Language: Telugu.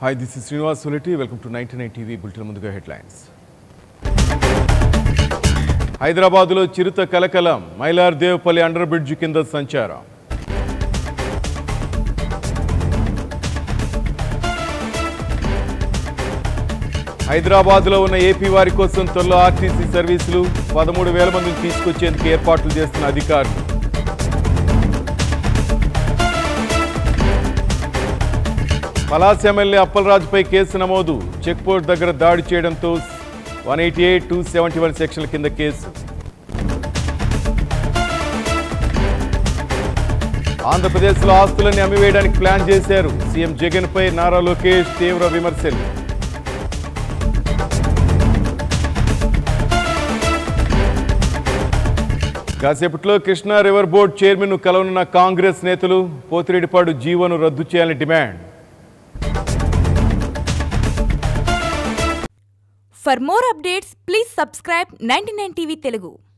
హాయ్ దిస్ ఇస్ శ్రీనివాస్ సొలిటి welcome to ninety nine TV bulletin ముందుగా హెడ్లైన్స్ హైదరాబాదులో చిరుత కలకలం మైలార్ దేవపల్లి అండర్ బ్రిడ్జ్ కింద సంచారం హైదరాబాద్లో ఉన్న ఏపీ వారి కోసం త్వరలో ఆర్టీసీ సర్వీసులు పదమూడు వేల మందిని తీసుకొచ్చేందుకు ఏర్పాట్లు చేస్తున్న అధికారులు పలాస్ ఎమ్మెల్యే అప్పలరాజుపై కేసు నమోదు చెక్ పోస్ట్ దగ్గర దాడి చేయడంతో one eighty eight two seventy one సెక్షన్ల కింద కేసు ఆంధ్రప్రదేశ్లో ఆస్తులన్నీ అమ్మివేయడానికి ప్లాన్ చేశారు సీఎం జగన్పై నారా లోకేష్ తీవ్ర విమర్శలు కాసేపట్లో కృష్ణా రివర్ బోర్డ్ చైర్మన్ కలవనున్న కాంగ్రెస్ నేతలు పోతిరెడ్డిపాడు జీవోను రద్దు చేయాలని demand For more updates, please subscribe 99 TV Telugu.